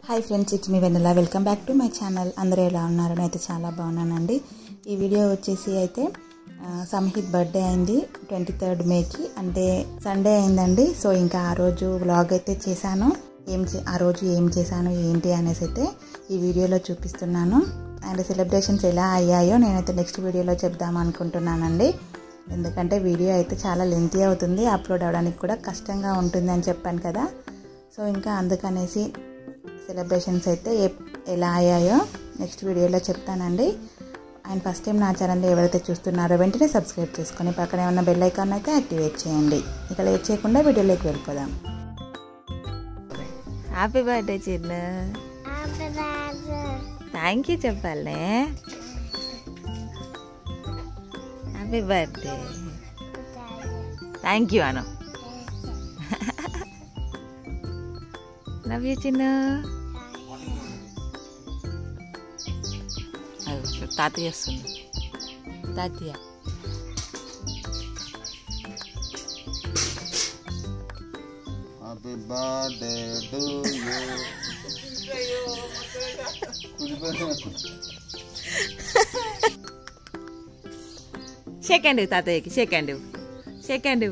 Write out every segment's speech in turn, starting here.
Hi friends it's me Vennela welcome back to my channel అందరూ ఎలా ఉన్నారు అయితే చాలా బాగున్నానండి ఈ వీడియో వచ్చేసి అయితే ఆ, సంహిత్ బర్త్డే అయింది ట్వంటీ థర్డ్ మేకి అంటే సండే అయిందండి సో ఇంకా ఆ రోజు వ్లాగ్ అయితే చేశాను ఏం చే ఆ రోజు ఏం చేశాను ఏంటి అనేసి అయితే ఈ వీడియోలో చూపిస్తున్నాను అండ్ సెలబ్రేషన్స్ ఎలా అయ్యాయో నేనైతే నెక్స్ట్ వీడియోలో చెప్దాం అనుకుంటున్నానండి ఎందుకంటే వీడియో అయితే చాలా లెంతీ అవుతుంది అప్లోడ్ అవ్వడానికి కూడా కష్టంగా ఉంటుంది అని చెప్పాను కదా సో ఇంకా అందుకనేసి సెలబ్రేషన్స్ అయితే ఎప్- ఎలా అయ్యాయో నెక్స్ట్ వీడియోలో చెప్తానండి అండ్ ఫస్ట్ టైం నా ఛానల్ ఎవరైతే చూస్తున్నారో వెంటనే సబ్స్క్రైబ్ చేసుకొని పక్కనే ఉన్న బెల్ ఐకాన్ అయితే యాక్టివేట్ చేయండి ఇక లేట్ చేయకుండా వీడియోలోకి వెళ్ళిపోదాం హ్యాపీ బర్త్డే చిన్న థ్యాంక్ యూ చెప్పాలే హ్యాపీ బర్త్డే థ్యాంక్ యూ అను లవ్ యూ చిన్న అదిగో తాతయ్య వస్తుంది తాతయ్య Happy birthday to you. Second తాతయ్యకి సెకండ్ సెకండ్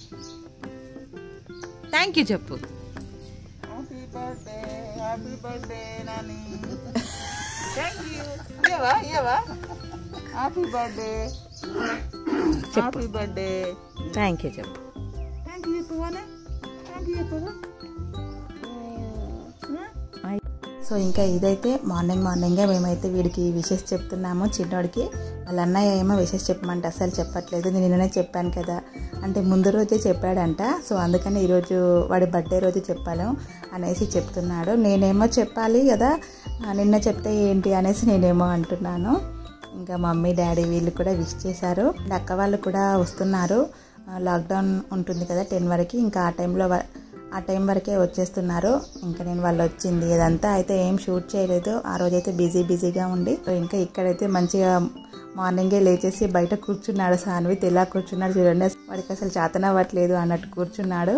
థ్యాంక్ యూ చెప్పు Happy birthday, happy birthday, Nani. Thank you. Yeva, Yeva. Happy birthday. Happy birthday. Thank you చెప్పు Thank you, Pavana. Thank you, Pavana. So ఇంకా ఇదైతే morning మార్నింగే మేమైతే వీడికి wishes చెప్తున్నాము చిన్నోడికి వాళ్ళ అన్నయ్య ఏమో విషెస్ చెప్పమంటే అసలు చెప్పట్లేదు నేను నిన్ననే చెప్పాను కదా అంటే ముందు రోజే చెప్పాడంట సో అందుకని ఈరోజు వాడి బర్త్డే రోజు చెప్పాను అనేసి చెప్తున్నాడు నేనేమో చెప్పాలి కదా ఆ, నిన్న చెప్తే ఏంటి అనేసి నేనేమో అంటున్నాను ఇంకా మమ్మీ డాడీ వీళ్ళు కూడా విష్ చేశారు అండ్ అక్క వాళ్ళు కూడా వస్తున్నారు ఆ, లాక్డౌన్ ఉంటుంది కదా టెన్ వరకు ఇంకా ఆ టైంలో వ- ఆ టైం వరకే వచ్చేస్తున్నారు ఇంకా నేను వాళ్ళు వచ్చింది ఇదంతా అయితే ఏం షూట్ చేయలేదు ఆ రోజైతే బిజీ బిజీగా ఉండి సో ఇంకా ఇక్కడైతే మంచిగా మార్నింగే లేచేసి బయట కూర్చున్నాడు సాన్విత్ ఎలా కూర్చున్నాడు చూడండి వాడికి అసలు చేతనవ్వట్లేదు అన్నట్టు కూర్చున్నాడు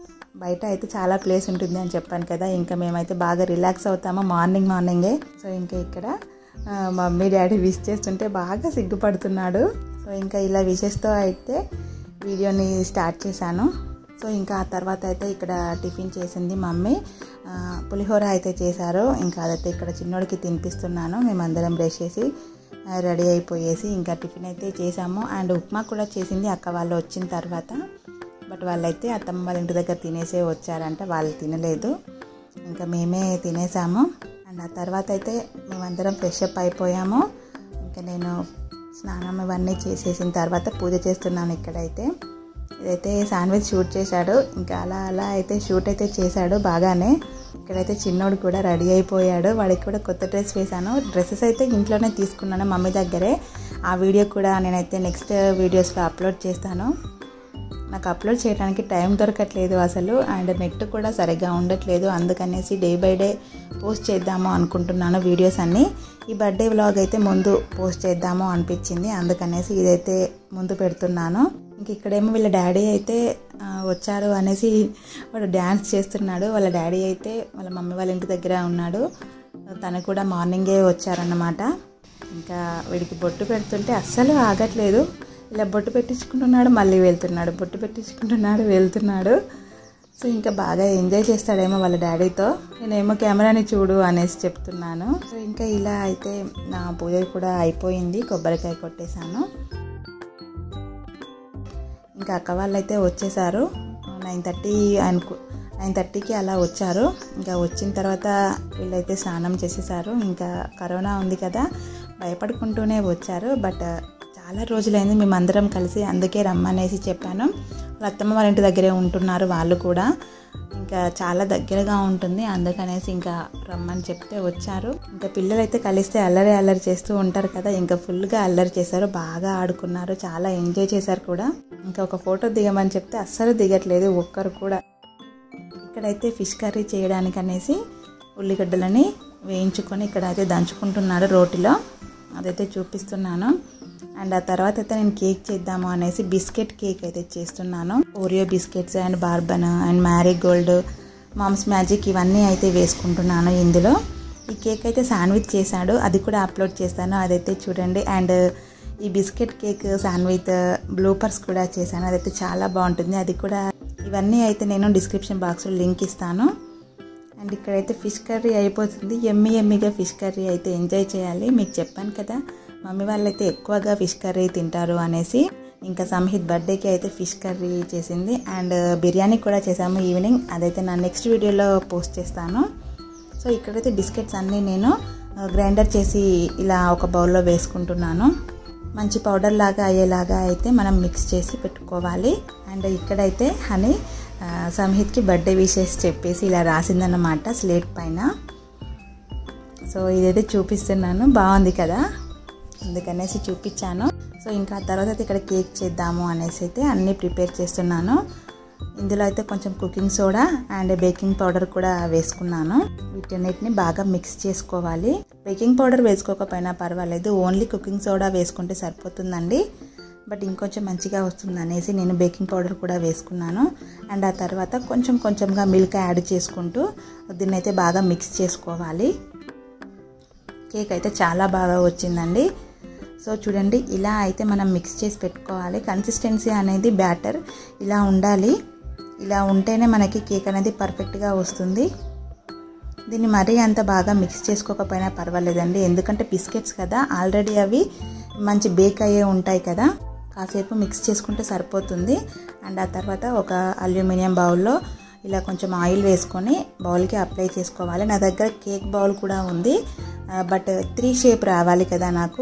బయట అయితే చాలా ప్లేస్ ఉంటుంది అని చెప్పాను కదా ఇంకా మేమైతే బాగా రిలాక్స్ అవుతాము మార్నింగ్ మార్నింగే సో ఇంకా ఇక్కడ ఆ, మమ్మీ డాడీ విష్ చేస్తుంటే బాగా సిగ్గుపడుతున్నాడు సో ఇంకా ఇలా విషెస్తో అయితే వీడియోని స్టార్ట్ చేశాను సో ఇంకా ఆ తర్వాత అయితే ఇక్కడ టిఫిన్ చేసింది మమ్మీ ఆ, పులిహోర అయితే చేశారు ఇంకా అదైతే ఇక్కడ చిన్నోడికి తినిపిస్తున్నాను మేమందరం బ్రష్ చేసి ఆ, రెడీ అయిపోయేసి ఇంకా టిఫిన్ అయితే చేసాము అండ్ ఉప్మా కూడా చేసింది అక్క వాళ్ళు వచ్చిన తర్వాత బట్ వాళ్ళైతే అత్తమ్మ వాళ్ళ ఇంటి దగ్గర తినేసే వచ్చారంట వాళ్ళు తినలేదు ఇంకా మేమే తినేసాము అండ్ ఆ తర్వాత అయితే మేమందరం ఫ్రెష్ అప్ అయిపోయాము ఇంకా నేను స్నానం ఇవన్నీ చేసేసిన తర్వాత పూజ చేస్తున్నాను ఇక్కడైతే ఇదైతే శాండ్విచ్ షూట్ చేశాడు ఇంకా అలా అలా అయితే షూట్ అయితే చేశాడు బాగానే ఇక్కడైతే చిన్నోడు కూడా రెడీ అయిపోయాడు వాడికి కూడా కొత్త డ్రెస్ వేశాను డ్రెస్సెస్ అయితే ఇంట్లోనే తీసుకున్నాను మమ్మీ దగ్గరే ఆ వీడియో కూడా నేనైతే నెక్స్ట్ వీడియోస్లో అప్లోడ్ చేస్తాను నాకు అప్లోడ్ చేయడానికి టైం దొరకట్లేదు అసలు అండ్ నెట్ కూడా సరిగ్గా ఉండట్లేదు అందుకనేసి డే బై డే పోస్ట్ చేద్దాము అనుకుంటున్నాను వీడియోస్ అన్నీ ఈ బర్త్డే వ్లాగ్ అయితే ముందు పోస్ట్ చేద్దాము అనిపించింది అందుకనేసి ఇదైతే ముందు పెడుతున్నాను ఇంక ఇక్కడేమో వీళ్ళ డాడీ అయితే ఆ, వచ్చారు అనేసి వాడు డ్యాన్స్ చేస్తున్నాడు వాళ్ళ డాడీ అయితే వాళ్ళ మమ్మీ వాళ్ళ ఇంటి దగ్గర ఉన్నాడు తను కూడా మార్నింగే వచ్చారన్నమాట ఇంకా వీడికి బొట్టు పెడుతుంటే అస్సలు ఆగట్లేదు ఇలా బొట్టు పెట్టించుకుంటున్నాడు మళ్ళీ వెళ్తున్నాడు బొట్టు పెట్టించుకుంటున్నాడు వెళ్తున్నాడు సో ఇంకా బాగా ఎంజాయ్ చేస్తాడేమో వాళ్ళ డాడీతో నేనేమో కెమెరాని చూడు అనేసి చెప్తున్నాను సో ఇంకా ఇలా అయితే నా పూజ కూడా అయిపోయింది కొబ్బరికాయ కొట్టేశాను ఇంకా అక్క వాళ్ళు అయితే వచ్చేసారు నైన్ థర్టీ అనుకు నైన్ థర్టీకి అలా వచ్చారు ఇంకా వచ్చిన తర్వాత వీళ్ళైతే స్నానం చేసేసారు ఇంకా కరోనా ఉంది కదా భయపడుకుంటూనే వచ్చారు బట్ చాలా రోజులైంది మేమందరం కలిసి అందుకే రమ్మనేసి చెప్పాను వాళ్ళ అత్తమ్మ వాళ్ళ ఇంటి దగ్గరే ఉంటున్నారు వాళ్ళు కూడా ఇంకా చాలా దగ్గరగా ఉంటుంది అందుకనేసి ఇంకా రమ్మని చెప్తే వచ్చారు ఇంకా పిల్లలైతే కలిస్తే అల్లరి అల్లరి చేస్తూ ఉంటారు కదా ఇంకా ఫుల్గా అల్లరి చేశారు బాగా ఆడుకున్నారు చాలా ఎంజాయ్ చేశారు కూడా ఇంకా ఒక ఫోటో దిగమని చెప్తే అస్సలు దిగట్లేదు ఒక్కరు కూడా ఇక్కడైతే ఫిష్ కర్రీ చేయడానికి అనేసి ఉల్లిగడ్డలని వేయించుకొని ఇక్కడ అయితే దంచుకుంటున్నారు రోటిలో అదైతే చూపిస్తున్నాను అండ్ ఆ తర్వాత అయితే నేను కేక్ చేద్దాము అనేసి బిస్కెట్ కేక్ అయితే చేస్తున్నాను Oreo biscuits and Bourbon and Marigold Mom's Magic ఇవన్నీ అయితే వేసుకుంటున్నాను ఇందులో ఈ కేక్ అయితే శాండ్విచ్ చేశాడు అది కూడా అప్లోడ్ చేస్తాను అదైతే చూడండి అండ్ ఈ బిస్కెట్ కేక్ శాండ్విచ్ బ్లూపర్స్ కూడా చేశాను అదైతే చాలా బాగుంటుంది అది కూడా ఇవన్నీ అయితే నేను డిస్క్రిప్షన్ బాక్స్లో లింక్ ఇస్తాను అండ్ ఇక్కడైతే ఫిష్ కర్రీ అయిపోతుంది ఎమ్మి ఎమ్మిగా ఫిష్ కర్రీ అయితే ఎంజాయ్ చేయాలి మీకు చెప్పాను కదా మమ్మీ వాళ్ళైతే ఎక్కువగా ఫిష్ కర్రీ తింటారు అనేసి ఇంకా సంహిత్ బర్త్డేకి అయితే ఫిష్ కర్రీ చేసింది అండ్ బిర్యానీ కూడా చేసాము ఈవినింగ్ అదైతే నా నెక్స్ట్ వీడియోలో పోస్ట్ చేస్తాను సో ఇక్కడైతే బిస్కెట్స్ అన్నీ నేను గ్రైండర్ చేసి ఇలా ఒక బౌల్లో వేసుకుంటున్నాను మంచి పౌడర్ లాగా అయ్యేలాగా అయితే మనం మిక్స్ చేసి పెట్టుకోవాలి అండ్ ఇక్కడైతే హనీ సంహిత్కి బర్త్డే విషెస్ చెప్పేసి ఇలా రాసిందన్నమాట స్లేట్ పైన సో ఇదైతే చూపిస్తున్నాను బాగుంది కదా అందుకనేసి చూపించాను సో ఇంకా తర్వాత అయితే ఇక్కడ కేక్ చేద్దాము అనేసి అయితే అన్నీ ప్రిపేర్ చేస్తున్నాను ఇందులో అయితే కొంచెం cooking soda and baking powder కూడా వేసుకున్నాను వీటన్నిటిని బాగా మిక్స్ చేసుకోవాలి బేకింగ్ పౌడర్ వేసుకోకపోయినా పర్వాలేదు ఓన్లీ కుకింగ్ సోడా వేసుకుంటే సరిపోతుందండి బట్ ఇంకొంచెం మంచిగా వస్తుంది అనేసి నేను బేకింగ్ పౌడర్ కూడా వేసుకున్నాను అండ్ ఆ తర్వాత కొంచెం కొంచెంగా మిల్క్ యాడ్ చేసుకుంటూ దీన్ని అయితే బాగా మిక్స్ చేసుకోవాలి కేక్ అయితే చాలా బాగా వచ్చిందండి సో చూడండి ఇలా అయితే మనం మిక్స్ చేసి పెట్టుకోవాలి కన్సిస్టెన్సీ అనేది బ్యాటర్ ఇలా ఉండాలి ఇలా ఉంటేనే మనకి కేక్ అనేది పర్ఫెక్ట్గా వస్తుంది దీన్ని మరీ అంత బాగా మిక్స్ చేసుకోకపోయినా పర్వాలేదండి ఎందుకంటే బిస్కెట్స్ కదా ఆల్రెడీ అవి మంచి బేక్ అయ్యే ఉంటాయి కదా కాసేపు మిక్స్ చేసుకుంటే సరిపోతుంది అండ్ ఆ తర్వాత ఒక అల్యూమినియం బౌల్లో ఇలా కొంచెం ఆయిల్ వేసుకొని బౌల్కి అప్లై చేసుకోవాలి నా దగ్గర కేక్ బౌల్ కూడా ఉంది బట్ త్రీ షేప్ రావాలి కదా నాకు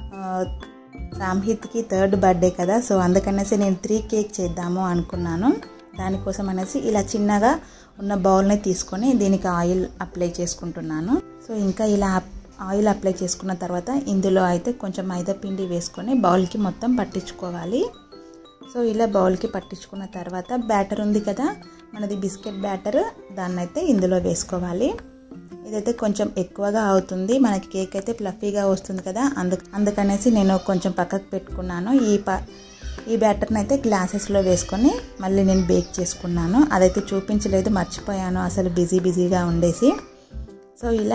సాంహిత్కి థర్డ్ బర్త్డే కదా సో అందుకనేసి నేను త్రీ కేక్ చేద్దాము అనుకున్నాను దానికోసం అనేసి ఇలా చిన్నగా ఉన్న బౌల్ని తీసుకొని దీనికి ఆయిల్ అప్లై చేసుకుంటున్నాను సో ఇంకా ఇలా ఆయిల్ అప్లై చేసుకున్న తర్వాత ఇందులో అయితే కొంచెం మైదా పిండి వేసుకొని బౌల్కి మొత్తం పట్టించుకోవాలి సో ఇలా బౌల్కి పట్టించుకున్న తర్వాత బ్యాటర్ ఉంది కదా మనది బిస్కెట్ బ్యాటర్ దాన్ని అయితే ఇందులో వేసుకోవాలి ఇదైతే కొంచెం ఎక్కువగా అవుతుంది మనకి కేక్ అయితే ఫ్లఫీగా వస్తుంది కదా అందు అందుకనేసి నేను కొంచెం పక్కకు పెట్టుకున్నాను ఈ ప ఈ బ్యాటర్ని అయితే గ్లాసెస్లో వేసుకొని మళ్ళీ నేను బేక్ చేసుకున్నాను అదైతే చూపించలేదు మర్చిపోయాను అసలు బిజీ బిజీగా ఉండేసి సో ఇలా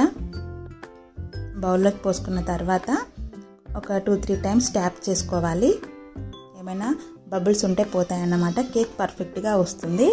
బౌల్లోకి పోసుకున్న తర్వాత ఒక టూ త్రీ టైమ్స్ ట్యాప్ చేసుకోవాలి ఏమైనా బబుల్స్ ఉంటే పోతాయన్నమాట కేక్ పర్ఫెక్ట్గా వస్తుంది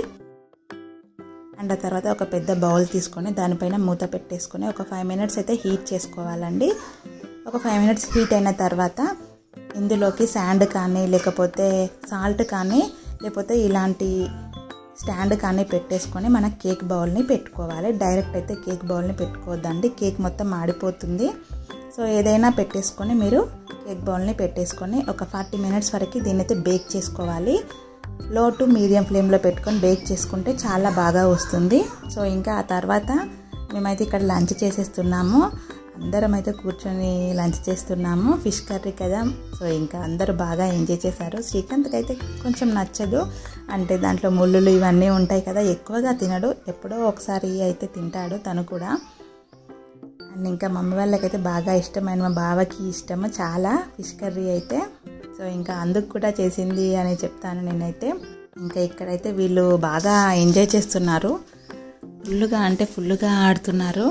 అండ్ ఆ తర్వాత ఒక పెద్ద బౌల్ తీసుకొని దానిపైన మూత పెట్టేసుకొని ఒక ఫైవ్ మినిట్స్ అయితే హీట్ చేసుకోవాలండి ఒక ఫైవ్ మినిట్స్ హీట్ అయిన తర్వాత ఇందులోకి శాండ్ కానీ లేకపోతే సాల్ట్ కానీ లేకపోతే ఇలాంటి స్టాండ్ కానీ పెట్టేసుకొని మన కేక్ బౌల్ని పెట్టుకోవాలి డైరెక్ట్ అయితే కేక్ బౌల్ని పెట్టుకోవద్దండి కేక్ మొత్తం మాడిపోతుంది సో ఏదైనా పెట్టేసుకొని మీరు కేక్ బౌల్ని పెట్టేసుకొని ఒక ఫార్టీ మినిట్స్ వరకు దీన్ని అయితే బేక్ చేసుకోవాలి లో టు మీడియం ఫ్లేమ్లో పెట్టుకొని బేక్ చేసుకుంటే చాలా బాగా వస్తుంది సో ఇంకా ఆ తర్వాత మేమైతే ఇక్కడ లంచ్ చేసేస్తున్నాము అందరం అయితే కూర్చొని లంచ్ చేస్తున్నాము ఫిష్ కర్రీ కదా సో ఇంకా అందరూ బాగా ఎంజాయ్ చేశారు శ్రీకాంత్కి అయితే కొంచెం నచ్చదు అంటే దాంట్లో ముళ్ళులు ఇవన్నీ ఉంటాయి కదా ఎక్కువగా తినడు ఎప్పుడో ఒకసారి అయితే తింటాడు తను కూడా అండ్ ఇంకా మమ్మీ వాళ్ళకైతే బాగా ఇష్టమైన మా బావకి ఇష్టము చాలా ఫిష్ కర్రీ అయితే సో ఇంకా అందుకు కూడా చేసింది అని చెప్తాను నేనైతే ఇంకా ఇక్కడైతే వీళ్ళు బాగా ఎంజాయ్ చేస్తున్నారు ఫుల్గా అంటే ఫుల్గా ఆడుతున్నారు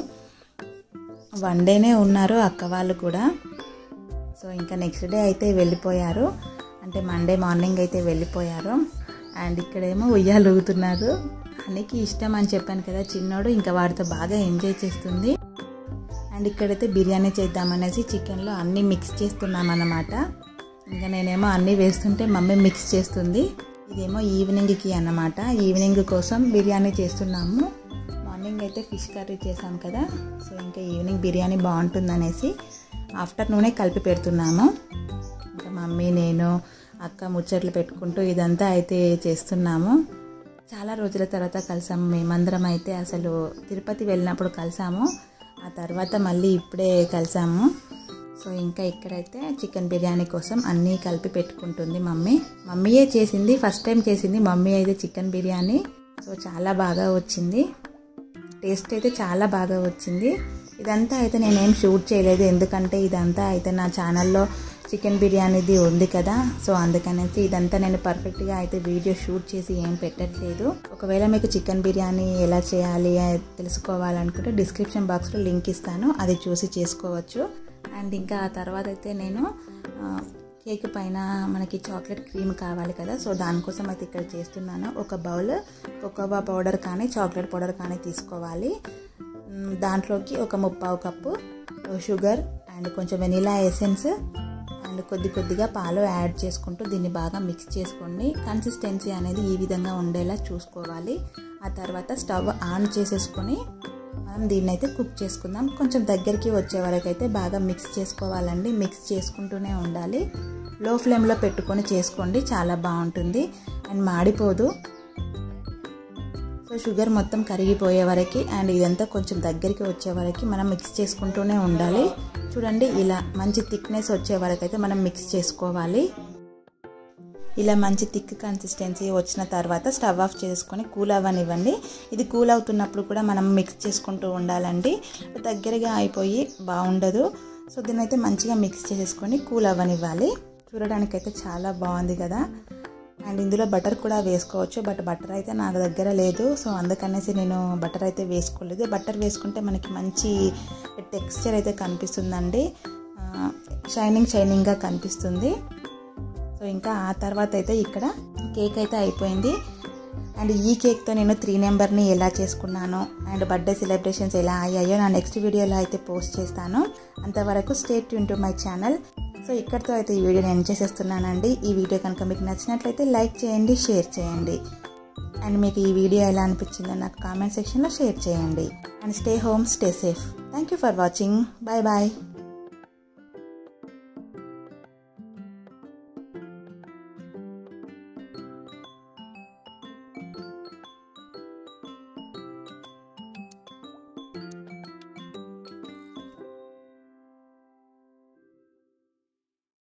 వన్ డేనే ఉన్నారు అక్క వాళ్ళు కూడా సో ఇంకా నెక్స్ట్ డే అయితే వెళ్ళిపోయారు అంటే మండే మార్నింగ్ అయితే వెళ్ళిపోయారు అండ్ ఇక్కడేమో ఉయ్యాలు ఊగుతున్నారు హనీకి ఇష్టం అని చెప్పాను కదా చిన్నోడు ఇంకా వాడితో బాగా ఎంజాయ్ చేస్తుంది అండ్ ఇక్కడైతే బిర్యానీ చేద్దామనేసి చికెన్లో అన్నీ మిక్స్ చేస్తున్నాం అన్నమాట ఇంకా నేనేమో అన్నీ వేస్తుంటే మమ్మీ మిక్స్ చేస్తుంది ఇదేమో ఈవినింగ్కి అన్నమాట ఈవినింగ్ కోసం బిర్యానీ చేస్తున్నాము మార్నింగ్ అయితే ఫిష్ కర్రీ చేసాం కదా సో ఇంకా ఈవినింగ్ బిర్యానీ బాగుంటుందనేసి ఆఫ్టర్నూనే కలిపి పెడుతున్నాము ఇంకా మమ్మీ నేను అక్క ముచ్చట్లు పెట్టుకుంటూ ఇదంతా అయితే చేస్తున్నాము చాలా రోజుల తర్వాత కలిసాము మేమందరం అయితే అసలు తిరుపతి వెళ్ళినప్పుడు కలిసాము ఆ తర్వాత మళ్ళీ ఇప్పుడే కలిసాము సో ఇంకా ఇక్కడైతే చికెన్ బిర్యానీ కోసం అన్నీ కలిపి పెట్టుకుంటుంది మమ్మీ మమ్మీయే చేసింది ఫస్ట్ టైం చేసింది మమ్మీ అయితే చికెన్ బిర్యానీ సో చాలా బాగా వచ్చింది టేస్ట్ అయితే చాలా బాగా వచ్చింది ఇదంతా అయితే నేనేం షూట్ చేయలేదు ఎందుకంటే ఇదంతా అయితే నా ఛానల్లో చికెన్ బిర్యానీది ఉంది కదా సో అందుకనేసి ఇదంతా నేను పర్ఫెక్ట్గా అయితే వీడియో షూట్ చేసి ఏం పెట్టట్లేదు ఒకవేళ మీకు చికెన్ బిర్యానీ ఎలా చేయాలి తెలుసుకోవాలనుకుంటే డిస్క్రిప్షన్ బాక్స్లో లింక్ ఇస్తాను అది చూసి చేసుకోవచ్చు అండ్ ఇంకా ఆ తర్వాత అయితే నేను కేక్ పైన మనకి చాక్లెట్ క్రీమ్ కావాలి కదా సో దానికోసం అయితే ఇక్కడ చేస్తున్నాను ఒక బౌల్ కోకోవా పౌడర్ కానీ చాక్లెట్ పౌడర్ కానీ తీసుకోవాలి దాంట్లోకి ఒక ముప్పావు కప్పు షుగర్ అండ్ కొంచెం వెనిలా ఎసెన్స్ అండ్ కొద్ది కొద్దిగా పాలు యాడ్ చేసుకుంటూ దీన్ని బాగా మిక్స్ చేసుకోండి కన్సిస్టెన్సీ అనేది ఈ విధంగా ఉండేలా చూసుకోవాలి ఆ తర్వాత స్టవ్ ఆన్ చేసేసుకొని మనం దీన్ని అయితే కుక్ చేసుకుందాం కొంచెం దగ్గరికి వచ్చే వరకు అయితే బాగా మిక్స్ చేసుకోవాలండి మిక్స్ చేసుకుంటూనే ఉండాలి లో ఫ్లేమ్లో పెట్టుకొని చేసుకోండి చాలా బాగుంటుంది అండ్ మాడిపోదు సో షుగర్ మొత్తం కరిగిపోయే వరకు అండ్ ఇదంతా కొంచెం దగ్గరికి వచ్చే వరకు మనం మిక్స్ చేసుకుంటూనే ఉండాలి చూడండి ఇలా మంచి థిక్నెస్ వచ్చే వరకు అయితే మనం మిక్స్ చేసుకోవాలి ఇలా మంచి థిక్ కన్సిస్టెన్సీ వచ్చిన తర్వాత స్టవ్ ఆఫ్ చేసుకొని కూల్ అవ్వనివ్వండి ఇది కూల్ అవుతున్నప్పుడు కూడా మనం మిక్స్ చేసుకుంటూ ఉండాలండి దగ్గరగా అయిపోయి బాగుండదు సో దీన్ని అయితే మంచిగా మిక్స్ చేసేసుకొని కూల్ అవ్వనివ్వాలి చూడడానికైతే చాలా బాగుంది కదా అండ్ ఇందులో బటర్ కూడా వేసుకోవచ్చు బట్ బటర్ అయితే నాకు దగ్గర లేదు సో అందుకనేసి నేను బటర్ అయితే వేసుకోలేదు బటర్ వేసుకుంటే మనకి మంచి టెక్స్చర్ అయితే కనిపిస్తుందండి షైనింగ్ షైనింగ్గా కనిపిస్తుంది సో ఇంకా ఆ తర్వాత అయితే ఇక్కడ కేక్ అయితే అయిపోయింది అండ్ ఈ కేక్తో నేను త్రీ నెంబర్ని ఎలా చేసుకున్నాను అండ్ బర్త్డే సెలబ్రేషన్స్ ఎలా అయ్యాయో నా నెక్స్ట్ వీడియోలో అయితే పోస్ట్ చేస్తాను అంతవరకు stay tuned to my channel so ఇక్కడితో అయితే ఈ వీడియోని ఎండ్ చేసేస్తున్నానండి ఈ వీడియో కనుక మీకు నచ్చినట్లయితే లైక్ చేయండి షేర్ చేయండి అండ్ మీకు ఈ వీడియో ఎలా అనిపించిందో నాకు కామెంట్ సెక్షన్లో షేర్ చేయండి and stay home stay safe thank you for watching bye bye